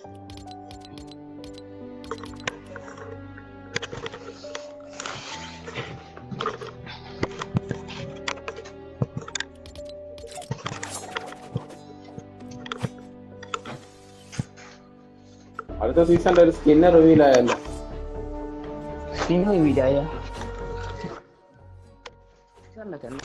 അടുത്ത സീസണിന്റെ ഒരു സ്കിന്ന് റിവീൽ ആയല്ലോ സ്കിൻ റിവീലായ ചെല്ല ചെല്ല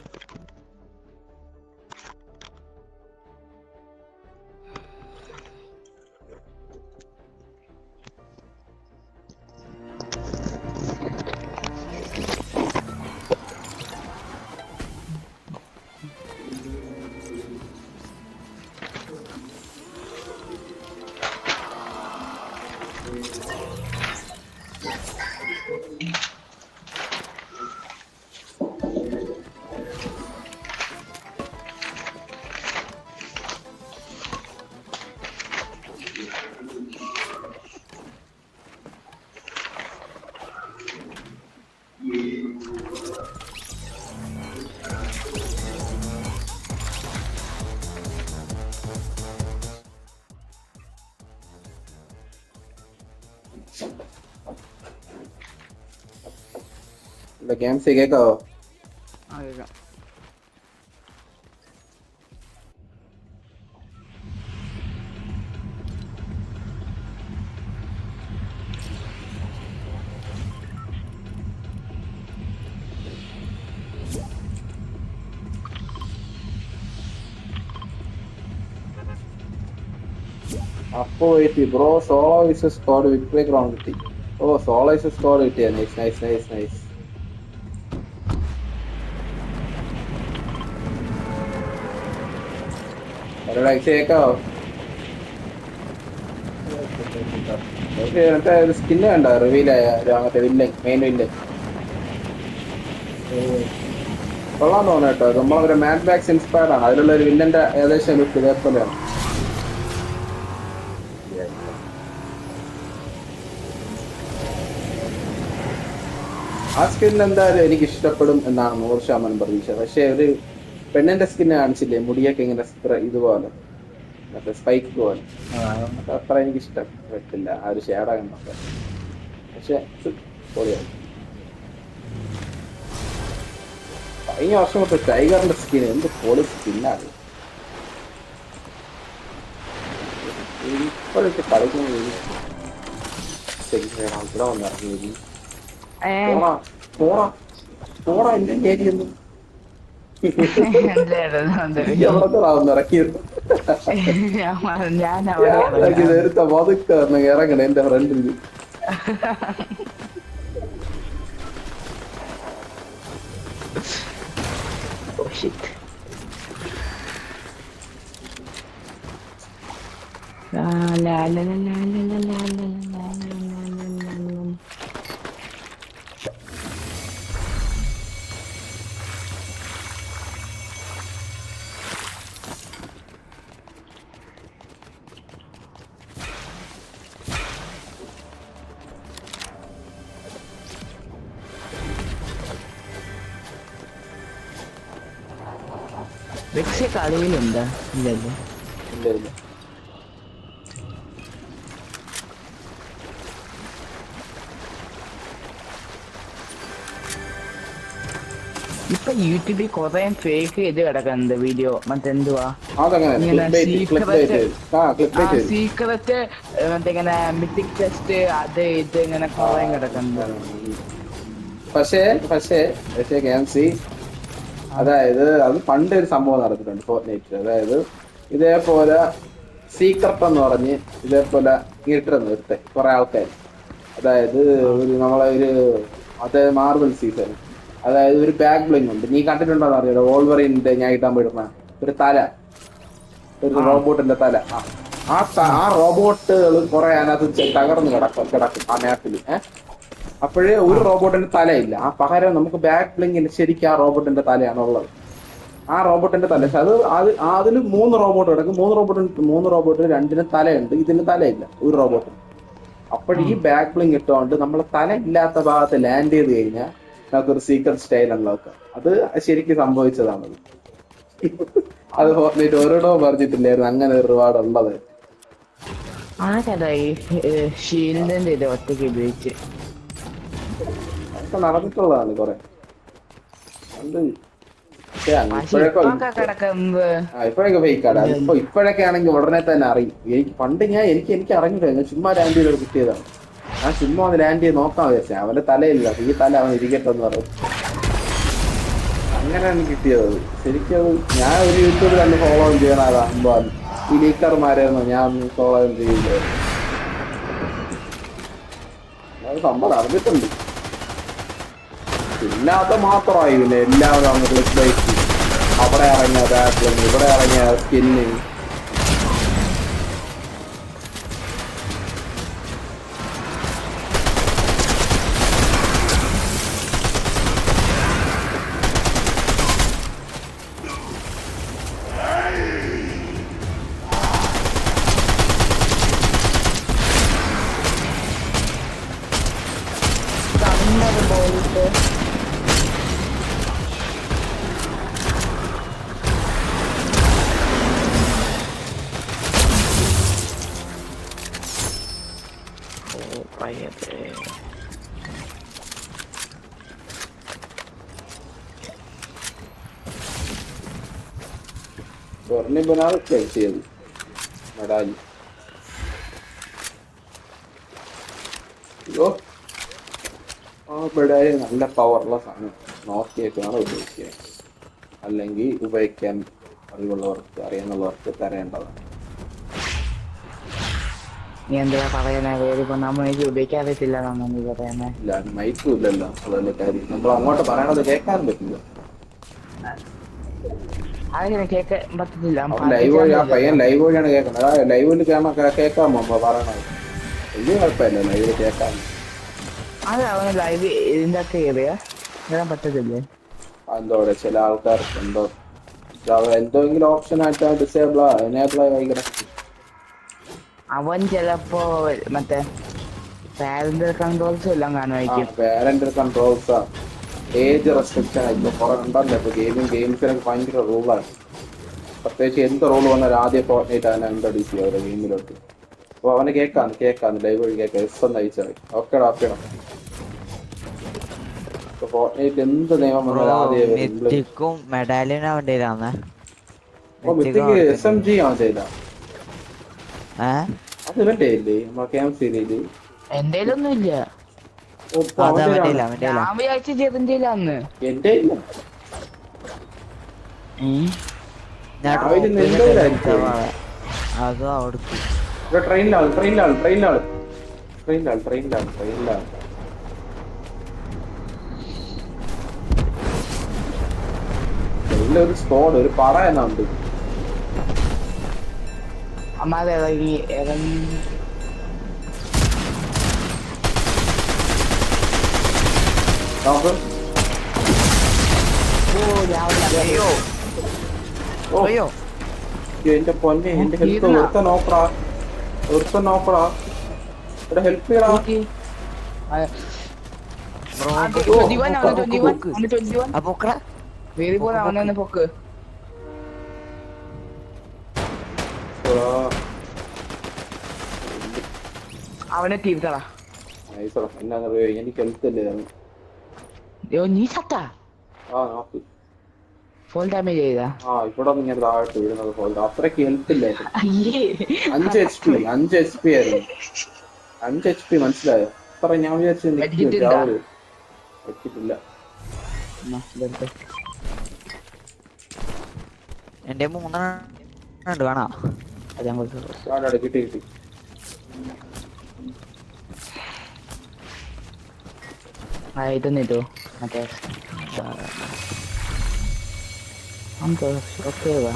ഗെയിംസ് കേക്കാവോ ആ കേൾക്കാം അപ്പോ എത്തി bro solo is squad victory ground കിട്ടി ഓ സോളോ ഇസ് സ്കോഡ് കിട്ടിയ നൈസ് നൈസ് നൈസ് നൈസ് കേക്കാവോ ഓക്കെ മറ്റേ ഒരു സ്കിന്ന് കണ്ടോ റിവീലായ മറ്റേ വില്ലൻ മെയിൻ വില്ലൻ കൊള്ളാൻ തോന്നുന്നു കേട്ടോ നമ്മളൊരു മാറ്റ് ബാക്സ് ഇൻസ്പയർഡ് ആണ് അതിലുള്ള ഒരു വില്ലന്റെ ഏകദേശം ലുക്ക് ഇതേപോലെയാണ് ആ സ്കിൻ എന്തായാലും എനിക്ക് ഇഷ്ടപ്പെടും എന്നാണ് നൂറ് ശതമാനം പ്രതീക്ഷ പക്ഷെ ഒരു പെണ്ണിന്റെ സ്കിന്ന് കാണിച്ചില്ലേ മുടിയൊക്കെ ഇങ്ങനെ സ്പ്ര- ഇതുപോലെ മറ്റേ സ്പൈക്ക് പോലെ അത് അത്ര എനിക്ക് ഇഷ്ടപ്പെട്ടില്ല ആ ഒരു ഷേഡ കണ്ടൊക്കെ പക്ഷെ ഇത് പൊളിയാണ് കഴിഞ്ഞ വർഷം തൊട്ട് ടൈഗറിന്റെ സ്കിൻ എന്ത് പൊളി സ്കിന്നാണ് ഇപ്പോഴത്തെ കളിക്കുന്നത് ഇവിടെ വന്നിറങ്ങി ഏ പോടാ പോടാ പോടാ എന്റെ ഏരിയൊന്നും ഇറക്കിയത് ഞാൻ അവിടെ ഞാൻ നേരത്തെ വതുക്കാരണം ഇറങ്ങണേ എന്റെ ഫ്രണ്ടിൽ Oh shit. La la la la la la la la la la la la la la la. വെക്സ കളിയിലുണ്ടോ ഇല്ലല്ലോ ഇല്ല ഇല്ല ഇപ്പൊ യൂട്യൂബിൽ കൊറേ ഫേക്ക് ചെയ്ത് കിടക്കുന്നുണ്ട് വീഡിയോ മറ്റെന്തുവാ അതങ്ങനെ ഇങ്ങനെ ക്ലിക്ക് ബൈറ്റ് ആ ക്ലിക്ക് ബൈറ്റ് സീക്രറ്റ് മറ്റേ ഇങ്ങനെ മിത്തിക് ടെസ്റ്റ് അത് ഇത് ഇങ്ങനെ കൊറേ കിടക്കുന്നുണ്ട് പക്ഷേ പക്ഷേ പക്ഷേ ഗെയിംസി അതായത് അത് പണ്ട് ഒരു സംഭവം നടന്നിട്ടുണ്ട് ഫോർട്ട്നൈറ്റിൽ അതായത് ഇതേപോലെ സീക്രട്ട് എന്ന് പറഞ്ഞ് ഇതേപോലെ ഇട്ടിരുന്നു ഒരുത്തെ കുറെ ആൾക്കാർ അതായത് ഒരു നമ്മളെ ഒരു അതേ മാർബിൾ സീസൺ അതായത് ഒരു ബാക്ക് ബ്ലിങ് ഉണ്ട് നീ കണ്ടിട്ടുണ്ടോ അറിയാലോ വോൾവറിന്റെ ഞാൻ ഇടാൻ പറ്റുന്ന ഒരു തല ഒരു റോബോട്ടിന്റെ തല ആ. ആ ത- ആ റോബോട്ടുകൾ കുറെ അതിനകത്ത് ചെ- തകർന്ന് കിടക്കും കിടക്കും ആ മാപ്പിൽ ഏഹ് അപ്പോഴേ ഒരു റോബോട്ടിന്റെ തലയില്ല ആ പകരം നമുക്ക് ബാക്ക് ബ്ലിങ്ങിന് ശരിക്കും ആ റോബോട്ടിന്റെ തലയാണ് ഉള്ളത് ആ റോബോട്ടിന്റെ തല പക്ഷെ അത് അത് അതിൽ മൂന്ന് റോബോട്ട് കിടക്കും മൂന്ന് റോബോട്ടിന് മൂന്ന് റോബോട്ടിന് രണ്ടിനും തലയുണ്ട് ഇതിന് തലയില്ല ഒരു റോബോട്ടിന് അപ്പോൾ ഈ ബാക്ക് ബ്ലിങ് ഇട്ടുകൊണ്ട് നമ്മൾ തല ഇല്ലാത്ത ഭാഗത്ത് ലാൻഡ് ചെയ്ത് കഴിഞ്ഞാൽ നമുക്കൊരു സീക്രട്ട് സ്റ്റൈൽ ഉണ്ടാക്കാം അത് ശരിക്കും സംഭവിച്ചതാണത് അത് ഫോർട്ട്നൈറ്റ് ഓരോടോ പറഞ്ഞിട്ടില്ലായിരുന്നു അങ്ങനെ ഒരു റിവാർഡ് ഉള്ളത് ആരതാ ഈ ഷീൽഡിന്റെ ഇത് ഒറ്റയ്ക്ക് ഉപയോഗിച്ച് അതൊക്കെ നടന്നിട്ടുള്ളതാണ് കൊറേ അത് പക്ഷേ പക്ഷെ ഇപ്പോഴൊക്കെ ഇപ്പൊക്കെ കിടക്കുന്നത് ആ, ഇപ്പോഴൊക്കെ ഫേക്കാണ് ഇപ്പൊ ഇപ്പോഴൊക്കെ ആണെങ്കിൽ ഉടനെ തന്നെ അറിയും എനിക്ക് പണ്ട് ഞാൻ എനിക്ക് എനിക്ക് അറിഞ്ഞില്ല ഞാൻ ചുമ്മാ ലാൻഡ് ചെയ്ത് കിട്ടിയതാണ് ഞാൻ ചുമ്മാ ഒന്ന് ലാൻഡ് ചെയ്ത് നോക്കാൻ വിചാരിച്ചു അവന്റെ തലയില്ല അപ്പൊ ഈ തല അവൻ ഇരിക്കട്ടെ എന്ന് പറയും അങ്ങനെയാണ് കിട്ടിയത് അത്. ശരിക്കും അത് ഞാൻ ഒരു യൂട്യൂബിൽ തന്നെ ഫോളോ ചെയ്യണതാകുമ്പോ ഈ ലീക്കർമാരെയൊന്നും ഞാൻ ഫോളോ ചെയ്യില്ല അത് സംഭവം അറിഞ്ഞിട്ടുണ്ട് പിന്നെ അത് മാത്രമായി പിന്നെ എല്ലാവരും അങ്ങ് ക്ലിക്ക് ബൈക്ക് അവിടെ ഇറങ്ങിയ ബാറ്റിലും ഇവിടെ ഇറങ്ങിയ സ്കിന്ന് കണ്ണത് പോയിട്ട് ഓ പയ്യതേ ബെർണിബനാണ് പ്ലേ ചെയ്ത് മെഡാലി അയ്യോ ആ മെഡാലി നല്ല പവറുള്ള സാധനം നോക്കിയേക്കാണ് ഉപയോഗിക്കുക അല്ലെങ്കിൽ ഉപയോഗിക്കാൻ അറിവുള്ളവർക്ക് അറിയുന്നവർക്ക് തരേണ്ടതാണ് നീ എന്തിനാ പറയുന്നേ വേറിപ്പോ നമ്മ എനിക്ക് ഉപയോഗിക്കാറില്ല നമ്മ നീ പറയുന്നേ ഇല്ല മൈക്കും ഇല്ലല്ലോ അതല്ലേ കാര്യം നമ്മൾ അങ്ങോട്ട് പറയണത് കേൾക്കാൻ പറ്റില്ല അതിങ്ങനെ കേൾക്കാൻ പറ്റത്തില്ല അവൻ ലൈവ് വഴി ആ പയ്യൻ ലൈവ് വഴിയാണ് കേൾക്കുന്നത് ആ ലൈവിൽ കേൾക്കാൻ കേൾക്കാമോ അമ്മ പറയണത് വലിയ കുഴപ്പമില്ല ലൈവിൽ കേൾക്കാൻ അത് അവന് ലൈവ് ഇതിന്റെ ഒക്കെ കയറിയ വരാൻ പറ്റത്തില്ലേ എന്തോടെ ചില ആൾക്കാർക്ക് എന്തോ അവ എന്തെങ്കിലും ഓപ്ഷൻ ആയിട്ട് ഡിസേബിൾ എനേബിൾ ആയി ഭയങ്കര അവൻ ചിലപ്പോ മറ്റേ പാരന്റൽ കൺട്രോൾസ് എല്ലാം കാണുമായിരിക്കും പേരന്റൽ കൺട്രോൾസ് ഏജ് റെസ്ട്രിക്ഷൻ ഇപ്പൊ കുറെ ഉണ്ടല്ലോ ഇപ്പൊ ഗെയിമിംഗ് ഗെയിംസിനൊക്കെ ഭയങ്കര റൂളാണ് പ്രത്യേകിച്ച് എന്ത് റൂൾ വന്നാലും ആദ്യം ഫോർട്ട്നൈറ്റ് അവനെ ഇൻട്രൊഡ്യൂസ് ചെയ്യും അവരുടെ ഗെയിമിലോട്ട് അപ്പൊ അവനെ കേൾക്കാന്ന് കേൾക്കാന്ന് ലൈവ് വഴി കേൾക്കാം എസ് എന്ന് അയച്ചാൽ ഓക്കേടാ ഓക്കേടാ ഇപ്പൊ ഫോർട്ട്നൈറ്റ് എന്ത് നിയമം വന്നാലും ആദ്യം ഇവര് implement- മിത്തിക്കും മെഡാലിയനും അവൻ്റെ ഇതാന്ന് അപ്പൊ മിത്തിക്ക് എസ് എം ജി ആണ് ചെയ്ത ഏഹ് അത് ഇവന്റെ ഇല്ലേ നമ്മളെ ക്യാമ്പ് സീരിയല് എന്റെ ഒന്നും ഇല്ല അത് അവൻ്റെ ഇല്ല അവൻ്റെ ഇല്ല ഞാൻ വിചാരിച്ച ചെറിന്റെ അന്ന് എന്റെ ഇല്ല ഞാൻ രാവിലെ drop നെല്ലൂരായിരിക്കും. ചെയ്തിട്ട് അതും അവിടുത്തെ ഇവിടെ ട്രെയിനിലാണ് ട്രെയിനിലാണ് ട്രെയിനിലാണ് ട്രെയിനിലാണ് ട്രെയിനിലാണ് ട്രെയിനിലാണ് ട്രെയിനിൽ ഒരു സ്കോഡ് ഒരു പറ എന്നുണ്ട് അമ്മാതെ ഇറങ്ങി ഇറങ്ങി നമുക്ക് ഓ രാവിലെ അയ്യോ ഓ അയ്യോ എന്റെ പൊന്നെ എന്റെ ഹെൽത്ത് തീർന്നാ? ഒരുത്ത നോക്കടാ ഒരുത്ത നോക്കടാ ഇവിടെ ഹെൽപ്പ് ചെയ്യടാ ബ്രോ ട്വന്റി വൺ അവന് ട്വന്റി വൺ അവന് ട്വന്റി വൺ അപ്പൊ ഒക്കടാ വേറി പോലെ അവനെ പൊക്ക് എടാ, അവനെ തീർത്തടാ nice എടാ. എന്നാന്നറിയോ എനിക്ക് ഹെൽത്ത് അല്ലേ ഇതാണ്. യോ നീ സത്താ ആ നോക്ക് ഫുൾ ഡാമേജ് ചെയ്താ ആ ഇവിടെ നിന്ന് ഇങ്ങനെ താഴോട്ട് വീഴുന്നത് പോലെ അത്രയ്ക്ക് ഹെൽത്ത് ഇല്ലായിരുന്നു അയ്യേ അഞ്ച് എച്ച് പി അഞ്ച് എച്ച് പി ആയിരുന്നു അഞ്ച് എച്ച് പി മനസ്സിലായോ അത്ര ഞാൻ വിചാരിച്ചു വെച്ചിട്ടുണ്ടാ? വെച്ചിട്ടില്ല എന്നാ, ഇതെടുത്ത്. എന്റെ മൂന്നെണ്ണം ഉണ്ട് വേണോ അത് ഞാൻ കൊടുത്തു ആടാടെ കിട്ടി കിട്ടി ആ ഇതൊന്നും ഇട്ടോ മറ്റേ നമുക്ക് ഓക്കെ വാ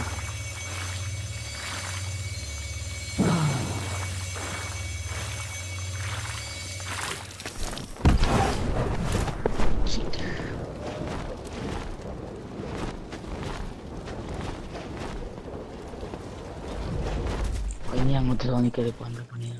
ഇനി അങ്ങോട്ട് തോന്നിക്കറി പോകാൻ പണിയാണ്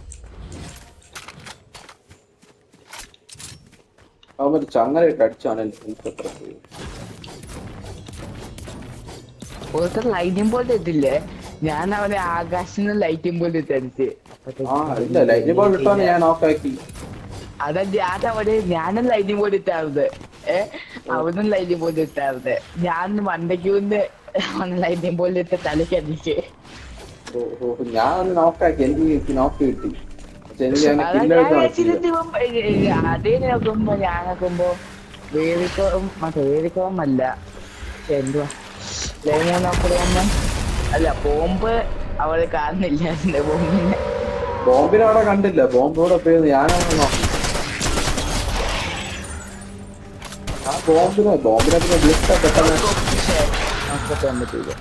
അവൻ മറ്റേ ചങ്ങലയിട്ട് അടിച്ചാണ് എന്റെ ഹെൽത്ത് എത്ര പോയി ഒരുത്തർ ലൈറ്റിംഗ് പോലത്തെ ഇട്ടില്ലേ ഞാൻ അവനെ ആകാശത്തിന് ലൈറ്റും പോലും ഇട്ടടിച്ച് ആ ഇല്ല ലൈറ്റ് ബോൾ ഇട്ടാണ് ഞാൻ ഓഫ് ആക്കി അതാ ഞാൻ അവന് ഞാനും ലൈറ്റും പോലും ഇട്ടാറുത് ഏ അവനും ലൈറ്റും പോലും ഇട്ടാറുത് ഞാൻ മണ്ടയ്ക്ക് മുന്നേ അവന് ലൈറ്റും പോലും ഇട്ട് തലക്കടിച്ച് ഓ, ഓ, ഞാൻ ഒന്ന് നോക്കാക്കി എനിക്ക് നോക്ക് കിട്ടി പക്ഷെ എനിക്ക് അങ്ങനെ അതാ കില്ല ഞാൻ എടുത്ത് വിചാരിച്ചിട്ട് നോക്കിയില്ല ഇവൻ, ഏ, അതേ നോക്കുമ്പോ ഞാൻ നോക്കുമ്പോ വേദിക്കോം മറ്റേ വേദിക്കോം അല്ല എന്തുവാ ലേമോ നോക്കുമ്പോ അല്ല ബോംബ് അവള് കാണുന്നില്ല എന്റെ ബോംബിനെ ബോംബിനെ അവിടെ കണ്ടില്ല ബോംബ് ഇവിടെ പോയി ഞാനൊന്ന് നോക്കി ആ ബോംബിനെ ബോംബിനെ പിന്നെ വിളിച്ച പെട്ടെന്ന് പക്ഷേ നമുക്ക് ചെയ്യാൻ പറ്റൂല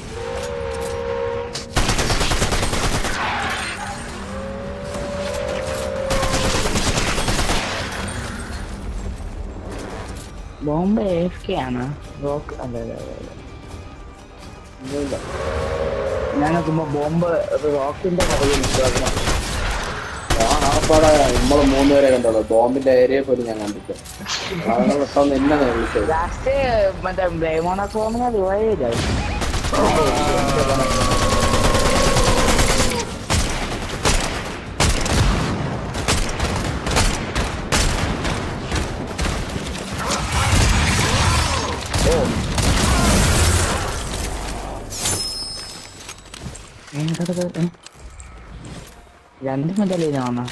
ബോംബ് എഫ് കെ ആണ് റോക്ക് അല്ല അല്ല അല്ല, അല്ല ഒന്നുമില്ല. ഞാൻ നോക്കുമ്പോ ബോംബ് റോക്കിന്റെ പുറകിൽ നിൽക്കുന്നു ഞാൻ ആപ്പാടെ നമ്മള് മൂന്നുപേരെ കണ്ടുള്ളൂ ബോംബിന്റെ ഏരിയ പോലും ഞാൻ കണ്ടില്ല അതാണ് പെട്ടെന്ന് എന്നെ വിളിച്ചത് ലാസ്റ്റ് മറ്റേ ബ്രേമോണോക്രോമിനെ റിവൈവ് ചെയ്തായിരുന്നു ഓ ഏതൊക്കെ രണ്ട് മെഡലിനാണ്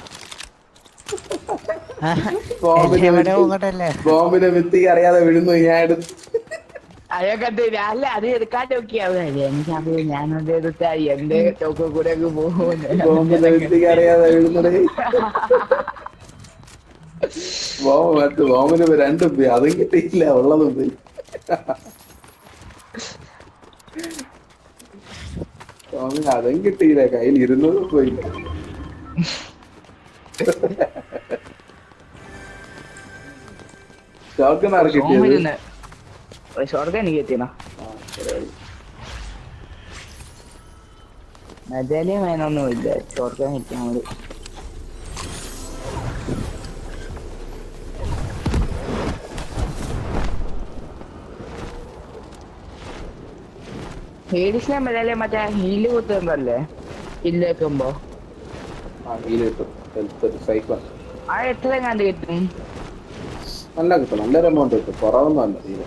ബോംബിനെ എവിടെ വിത്ത് പോകട്ടല്ലേ ബോംബിനെ വിത്തിക്ക് അറിയാതെ വിഴുന്നു ഞാൻ എടുത്ത് അതൊക്കെ അല്ല അത് എടുക്കാൻ നോക്കിയാവില്ല എനിക്കറിയാം ഞാനത് എടുത്താ എന്റെ ചോക്ക് കൂടെ അങ്ങ് ബോംബിനെ പോകുന്നു വിത്തിക്ക് അറിയാതെ വിഴുന്നത് ബോംബ് മറ്റു ബോംബിന് രണ്ട് പോയി അതും കിട്ടിയില്ല ഉള്ളതും പോയി ബോംബിന് അതും കിട്ടിയില്ല കയ്യിൽ ഇരുന്നതും പോയി ഷോക്കിന് ആർക്ക് കിട്ടിയത് സോമിരുന്ന് സ്വർഗം എനിക്ക് എത്തിയണ ആ, ശരി. മെഡാലിയ വേനൊന്നുമില്ല സ്വർഗം കിട്ടിയാൽ മതി ഹേഡിസിനെ മെഡാലിയ മറ്റേ ഹീല് കുത്തുമ്പല്ലേ ഹീല് വെക്കുമ്പോ ആ ഹീൽ കിട്ടും ഹെൽത്ത് സൈക്കിൾ ആ എത്ര കണ്ട് കിട്ടും നല്ല കിട്ടും നല്ലൊരു എമൗണ്ട് കിട്ടും കുറവൊന്നും അല്ല തീരെ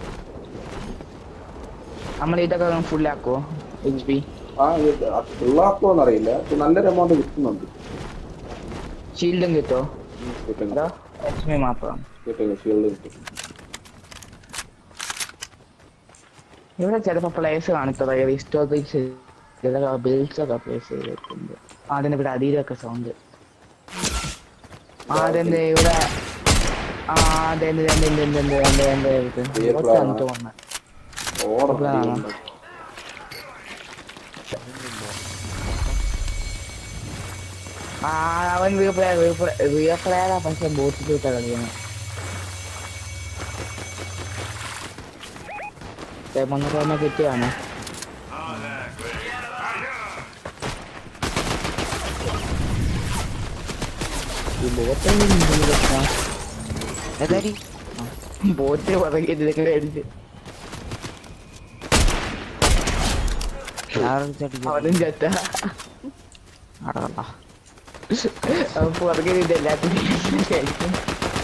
നമ്മൾ ഇതൊക്കെ ഫുൾ ആക്കുവോ എച്ച് പി ആ ഇത് ഫുള്ളാക്കുമോന്ന് അറിയില്ല പക്ഷെ നല്ലൊരു എമൗണ്ട് കിട്ടുന്നുണ്ട് ഷീൽഡും കിട്ടോ ഉം, കിട്ടും അതോ എച്ച് പി മാത്രം കിട്ടും ഷീൽഡ് കിട്ടും ഇവിടെ ചിലപ്പോ പ്ലേസ് കാണിച്ചത് ഹിസ്റ്റോറിക്സ് ചില ബിൽസ് ഒക്കെ പ്ലേസ് ചെയ്തിട്ടുണ്ട് ആ, അതിന്റെ ഇവിടെ അടിയിലൊക്കെ സൗണ്ട് ആ അതെന്ത് ഇവിടെ ആ അതെന്ത് എന്ത് എന്ത് എന്ത് എന്ത് എന്ത് എന്ത് എന്ത് ഇത് Clear കുറച്ച് plan കണ്ടിട്ട് ആണ്. വന്നെ. ഓർഡർ ഇതാണോ? ആ അവൻ വീപ്ലയറാ പക്ഷെ ബോട്ടിൽ വിട്ട കളിയാണ് മുന്നൂറ് കിട്ടിയാണ് ഈ ബോട്ട് എന്താടി ബോട്ട് പുറകെ ഇതൊക്കെ അടിച്ച് അവനും ചത്ത അടക്കണ്ട അവൻ പുറകെ ഇതെല്ലാത്തിനും കഴിക്കും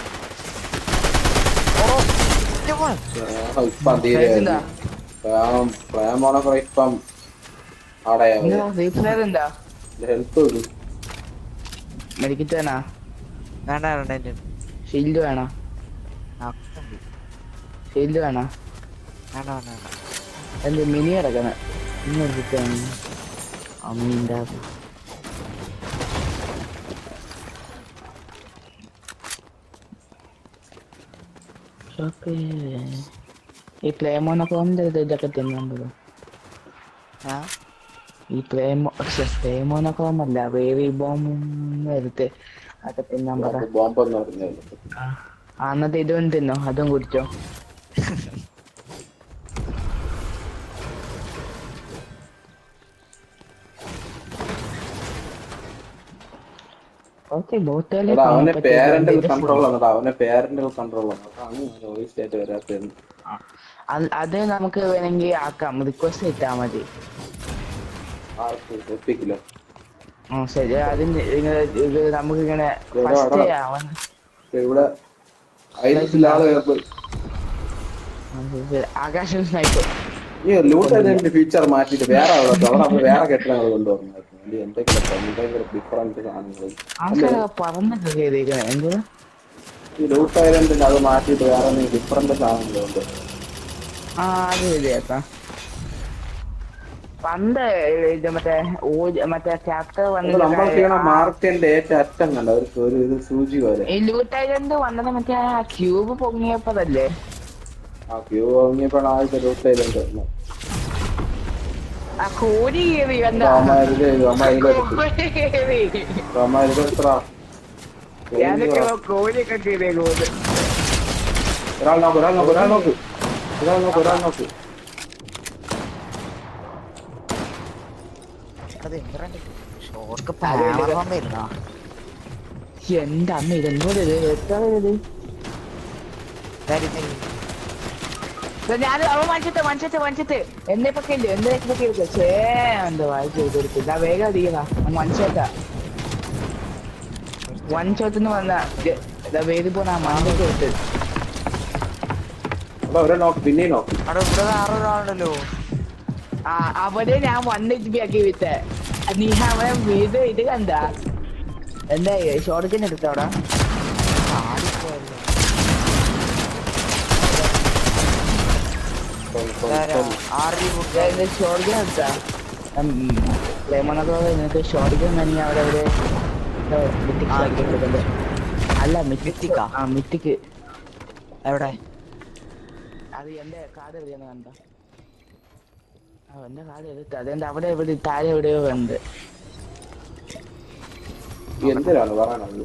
ഇപ്പം തീരെ എന്താ പ്ലാൻ പോണ ഇപ്പം അവിടെ എന്താ റീപ്ലെയർ എന്താ ഹെൽത്ത് മെഡിക്കറ്റ് വേണോ വേണ്ട വേണ്ട എൻ്റെ ഷീൽഡ് വേണോ ആക്കുന്നുണ്ട്. ഷീൽഡ് വേണോ വേണ്ട വേണ്ട വേണ്ട എന്ത് മിനി കിടക്കണ ഇനി എടുത്തിട്ടാണ് അമ്മീൻ്റെ ഓക്കെ ഈ പ്ലേമോനൊക്കെ വന്ന് ഇത് ഇതൊക്കെ തിന്നുണ്ടല്ലോ ആ ഈ പ്ലേമോ പ്ലേമോനൊക്കെ വന്നല്ല വേവി ബോംബ് എടുത്ത് അതൊക്കെ തിന്നാൻ പറ ബോംബ് എന്ന് പറഞ്ഞത് ആ ആ, എന്നിട്ട് ഇതും തിന്നോ അതും കുടിച്ചോ ഓക്കെ ബോട്ടുകളെ എടാ അവന്റെ പേരന്റൽ കൺട്രോൾ ആണ് അവന്റെ പേരന്റൽ കൺട്രോൾ ആണ് അതാണ് വോയിസ് ആയിട്ട് വരാത്തത് അത് നമുക്ക് വേണമെങ്കിൽ ആക്കാം റിക്വസ്റ്റ് ഇട്ടാ മതി ആർക്ക് എപ്പിക്കില്ല ആ ശരി അതിന് ഇങ്ങനെ ഇത് നമുക്ക് ഇങ്ങനെ എവിടെ, ഫസ്റ്റ് എവിടെ? ആവാൻ ഇവിടെ ഐഡിയസില്ല ആള് കേൾപ്പ് ആകാശം സ്നൈപ്പർ ഈ ലൂട്ട് അതിന്റെ ഫീച്ചർ മാറ്റിട്ട് വേറെ അവിടെ അവിടെ നമ്മൾ വേറെ കെട്ടിടങ്ങൾ കൊണ്ടുവരണം ഇനി എന്തെങ്കിലും എന്തെങ്കിലും ഡിഫറൻറ്റ് സാധനങ്ങൾ ആൾക്കാരെ പറഞ്ഞൊക്കെ ചെയ്തേക്കണേ എന്തിനാ ഈ ലൂട്ട് ഐലൻഡിന്റെ അത് മാറ്റിയിട്ട് വേറെ ഡിഫറൻറ്റ് സാധനങ്ങൾ കൊണ്ടുവരണം ആ അത് ശരിയാക്കാം പണ്ട് ഇത് മറ്റേ ഊ- മറ്റേ ചാപ്റ്റർ ഇത് നമ്മൾ ചെയ്യണ വന്നിട്ട് മാർക്കിന്റെ ഏറ്റവും അറ്റം കണ്ട ഒരു ഒരു ഇത് സൂചി പോലെ ഈ ലൂട്ടായിട്ടുണ്ട് വന്നത് മറ്റേ ആ ക്യൂബ് പൊങ്ങിയപ്പോഴല്ലേ ആ ക്യൂ വാങ്ങിയപ്പോഴാണ് ആദ്യത്തെ ലൂട്ട് ഐലൻഡ് വന്നത് ആ കോരി കയറി കണ്ട അമ്മാരിത് അമ്മാരിത് കോരി കയറി അമ്മാരിത് എത്ര ഞാനൊക്കെ കോരിയൊക്കെ കയറിയ കോത് ഒരാൾ നോക്ക് ഒരാൾ നോക്ക് ഒരാൾ നോക്ക് ഒരാൾ നോക്ക് ഒരാൾ നോക്ക് അത് എന്തിനാ ഷോർക്ക് അതെ, അതെ. പവർ വന്നിരുന്നോ എന്റെ അമ്മ ഇതെന്തോ ഇത് എത്ര ഇത് ഞാൻ അവൻ മനുഷ്യത്തെ മനുഷ്യത്തെ മനുഷ്യത്തെ എന്നെ പൊക്കെ ഇല്ല എന്നെ പൊക്കെ ഇല്ല ചേ എന്താ വായിച്ചു കൊടുത്തു ഞാൻ വേഗം അടിക്കണ മനുഷ്യത്ത വൺ ഷോട്ടിന് വന്ന വേദി പോണ മനുഷ്യത്തെ എടുത്ത് അപ്പൊ ഒരാൾ നോക്ക് പിന്നെയും നോക്ക് അവിടെ ഇവിടെ വേറെ ഒരാളുണ്ടല്ലോ ആ അവനെ ഞാൻ വൺ എച്ച് ബി ആക്കി വിത്തെ നീ അവനെ വീട് ഇത് കണ്ട എന്താ ഷോർട്ടിന് എടുത്തവിടെ ആടിപ്പോയല്ലോ കൊൽ, കൊൽ, ഇതാരാ? കൊൽ. ആറി കൊടുത്ത ഷോർട്ടിന് എടുത്താ ലെമണൊക്കെ നിനക്ക് ഷോർട്ടിന് തന്നെ അവിടെ ഒരു മിത്തിക്ക് ആ. ആക്കി കൊടുക്കണ്ടേ അല്ല മിത്തിക്ക് മിത്തിക്കാ? ആ മിത്തിക്ക് എവിടെ അത് എന്റെ കാർഡ് എവിടെയാണ് കണ്ട ആ എന്റെ കാർഡ് എടുത്ത് അതെന്റെ അവിടെ എവിടെ താഴെ എവിടെയോ ഉണ്ട് ഈ എന്തിനാണ് പറയാനുള്ളത്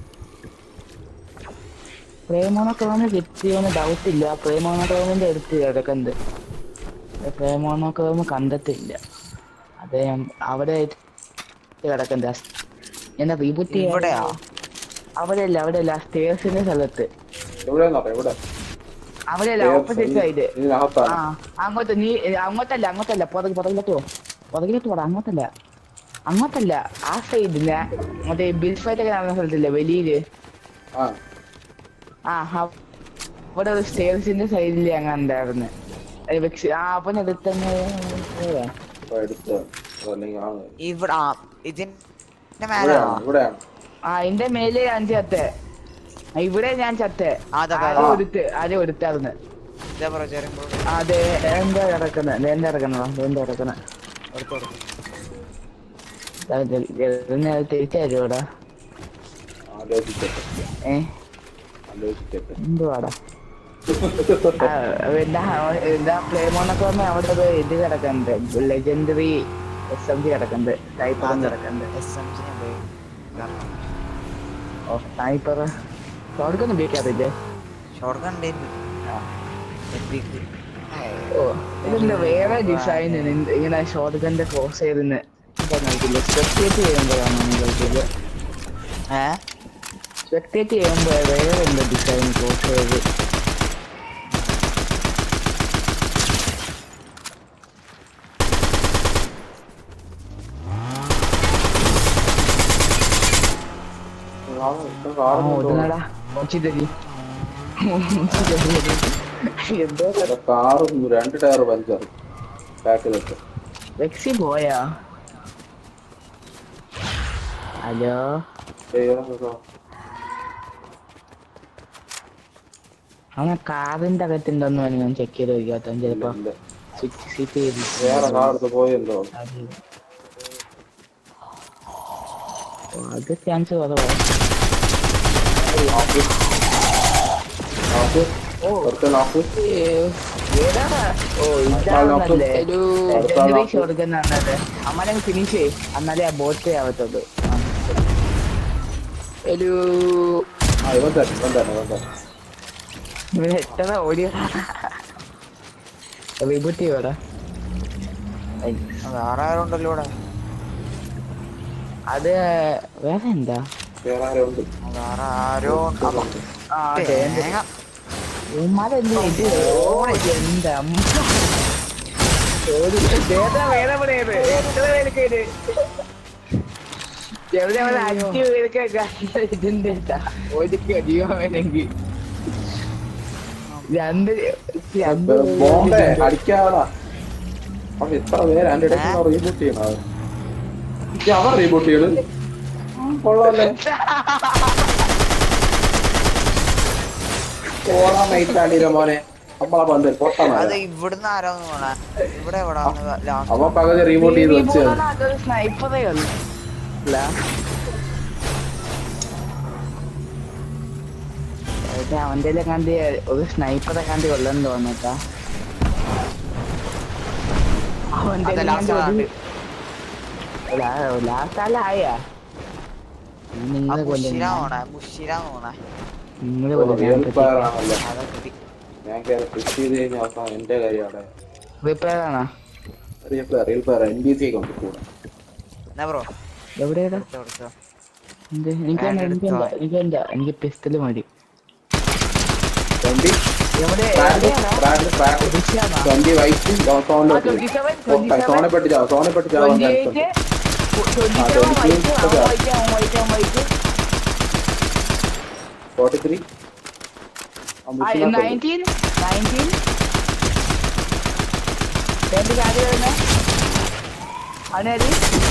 പ്രേമോണോക്രോമ് കിട്ടിയോന്ന് ഡൗട്ട് ഇല്ല പ്രേമോണോക്രോമിന്റെ അടുത്ത് കിടക്കുന്നത് പ്രേമോണോക്രോമ് കണ്ടെത്തില്ല അതെ അവിടെ കിടക്കുന്നത് എന്നാ റീബൂട്ട് ഇവിടെയാ? അവിടെയല്ല അവിടെയല്ല സ്റ്റേഴ്സിന്റെ സ്ഥലത്ത് എവിടെ നോക്കാം എവിടെ അവിടെയല്ല ഓപ്പോസിറ്റ് സൈഡ് ആ ഇതിനകത്താണ് അങ്ങോട്ട് നീ അങ്ങോട്ടല്ല അങ്ങോട്ടല്ല പുറകെ പുറകിലോട്ട് പോ പുറകിലോട്ട് പോടാ അങ്ങോട്ടല്ല അങ്ങോട്ടല്ല ആ സൈഡില് മറ്റേ ബിൽ ഫൈറ്റ് ഒക്കെ നടന്ന സ്ഥലത്തില്ലേ വലിയില് ആ ആ ഹ- ഇവിടെ ഒരു സ്റ്റേഴ്സിന്റെ സൈഡിൽ അങ്ങ് ഉണ്ടായിരുന്നു ഏ, വെക്സ്- ആ അവൻ എടുത്തങ്ങ് പോയാ. അപ്പൊ എടുത്ത് അല്ലെങ്കിൽ ആണ് ഇവിടെ ആ ഇതിന്റെ മേലാണോ ഇവിടെയാണ് ഇവിടെയാണ് ആ എന്റെ മേലെ ഞാൻ ചത്തെ ആ, ഇവിടെ ഞാൻ ചത്തെ അതൊക്കെ ആരും എടുത്ത് ആരും എടുത്തായിരുന്നു ഇതേ പറ ചെറിയ അതെ എന്താ കിടക്കുന്നത് എന്താ കിടക്കണോ എന്താ കിടക്കുന്നത് തിരിച്ചു ഇവിടെ ആലോചിക്കട്ടെ ഏ ആലോചിക്കട്ടെ എന്തുവാടാ ആ, എന്താ എന്താ പ്ലേമോണൊക്കെ വന്ന് അവിടെ ഒരു ഇത് കിടക്കുന്നുണ്ട് ലെജൻഡറി എസ് എം ജി കിടക്കുന്നുണ്ട് ടൈപ്പറും കിടക്കുന്നുണ്ട് എസ് എം ജി ഓ സ്നൈപ്പർ അവർക്കൊന്നും ഉപയോഗിക്കാറില്ലേ ഷോർട്ട് കണ്ടേന് എപ്പിക്ക് ഓ ഇതിന്റെ വേറെ ഡിസൈൻ ഇങ്ങനെ ഷോർട്ട് ഗന്റെ ക്രോസ് ചെയ്തിന് സ്പെക്ടേറ്റ് ചെയ്യുമ്പോഴാണ് നിങ്ങൾക്ക് ഏ സ്പെക്ടേറ്റ് ചെയ്യുമ്പോ വേറെ എന്താ ഡിസൈൻ ക്രോസ് ചെയ്ത് ആ ഓടുന്നടാ മോച്ചിതലി എന്തോ കാറും രണ്ട് ടയർ പഞ്ചർ ബാക്കിലൊക്കെ വെക്സി പോയാ ഹലോ അവനെ കാറിന്റെ അകത്തുണ്ടോന്ന് വേണം ഞാൻ ചെക്ക് ചെയ്ത് നോക്കിയാത്ത ചിലപ്പോ സ്വിച്ച് സീറ്റ് ചെയ്ത് വേറെ കാർ എടുത്ത് പോയെന്തോ അത് അത് ചാൻസ് കുറവാണ് നോക്ക് ഓ ഒരുത്തൻ നോക്ക് ഏതാടാ ഓ ഇതാണല്ലേ ഒരു അടുത്ത ആൾ ലെജൻഡറി കൊടുക്കുന്നുണ്ടത് അമ്മനെ ഫിനിഷ് ചെയ് എന്നാലേ ആ ബോട്ട് ആവത്തുള്ളൂ ഒരു ആ ഇവൻ തന്നെ ഇവൻ തന്നെ ഇവൻ തന്നെ ഇവന് എത്ര ഓടിയ റീബൂട്ട് ചെയ്യോടാ വേറെ ആരും ഉണ്ടല്ലോ ഇവിടെ അത് വേറെ എന്താ വേറെ ആരും ഉണ്ട് വേറെ ആരോ ഉണ്ട്. അപ്പൊ ആ അതെ തേങ്ങ ഉമ്മാരെന്താ ഇത് ഓ എന്താ ഒരു ചേട്ടാ വേറെ പണിയത് എത്ര പേർക്ക് ഇത് എവിടെ അവിടെ അഞ്ചു പേർക്കൊക്കെ ഇതിന്റെ ഇട്ടാ. ഒരിക്കൽ ജീവൻ വേണമെങ്കിൽ രണ്ട് രണ്ട് ബോംബെ അടിക്കാടാ അപ്പൊ ഇത്ര പേര് അതിന്റെ ഇടയ്ക്ക് റീബൂട്ട് ചെയ്യണത് ഇത് അവൻ റീബൂട്ട് ചെയ്യണത് കൊള്ളാല്ലേ ഓളാ നൈറ്റാണ്ടിര മോനെ നമ്മളെ പന്തിൽ അത് പൊട്ടണ ഇവിടുന്ന് ആരാന്ന് പോണേ ഇവിടെ എവിടെ അവൻ പകുതി റീബൂട്ട് ചെയ്ത് വെച്ച് അതൊരു സ്നൈപ്പറേ ഉള്ളു അല്ല ഏട്ടാ, അവന്റെ കണ്ടി ഒരു സ്നൈപ്പറെ കണ്ടി കൊല്ലെന്ന് തോന്നട്ടാ അവന്റെ അത് last ആളാണ്ട്. ലാസ്റ്റ് ആളായ നിങ്ങളെ മുഷിര കൊല്ലുന്ന പോണേ മുഷിര പോണേ നിങ്ങളെ റിയൽ കൊല്ലുന്ന ഫയർ ആണല്ലോ അതാ കിട്ടി ഞാൻ കയറി പുഷ് ചെയ്ത് കഴിഞ്ഞ അവസാനം എന്റെ കാര്യമാണ് റിപ്പയർ ആണോ real fire real fire N B C കൊണ്ട് കൂടെ എന്നാ ബ്രോ എവിടെയാടാ എടുത്തോ എടുത്തോ എന്ത് എനിക്ക് വേണ്ട, എനിക്ക് എടുത്തോ. എനിക്ക് എന്താ എനിക്ക് പിസ്റ്റല് മതി ട്വന്റി എവിടെ ബ്രാൻഡ് എവിടെയാടാ? ബ്രാൻഡ് ബ്രാൻഡ് ദൃശ്യാണോ? ട്വന്റി വൈറ്റ് ആ, 27, 27. സോണെ പെട്ടി ചാവും സോണെ പെട്ടി ചാവാൻ 28, ചാൻസ് ഉണ്ട് 27 ആ, white, 22 അവൻ white, അവൻ white, അവൻ white. ഫോർട്ടി ത്രീ ആ, 19, 19. രണ്ട് കാര്യം വരുന്നെ. അവനേത്?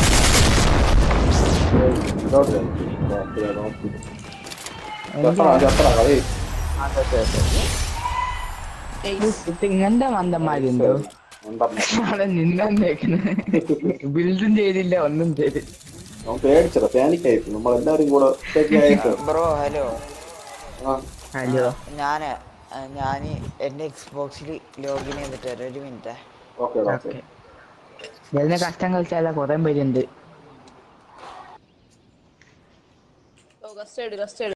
ആ, തൊട്ട്, തൊട്ട്. ഇത് ഇങ്ങനത്തെ മന്ദന്മാരുണ്ടോ അവിടെ നിന്നേക്കുന്നത് ബിൽഡും ചെയ്തില്ല ഒന്നും ചെയ്തില്ല പേടിച്ചത് പാനിക്കായി നമ്മൾ എല്ലാരും കൂടെ ഒറ്റയ്ക്കായിട്ട് ബ്രോ ഹലോ ആ ഹലോ ഞാന് ഞാൻ എന്റെ എക്സ്ബോക്സിൽ ലോഗിൻ ചെയ്തിട്ട് വരാം ഒരു മിനിറ്റ് ഓക്കെ ഓക്കെ ഓക്കെ ഇതിനെ കഷ്ടം കളിച്ചാല കുറെ പേരുണ്ട് ഓ കസ്റ്റേഡ് കസ്റ്റേഡ്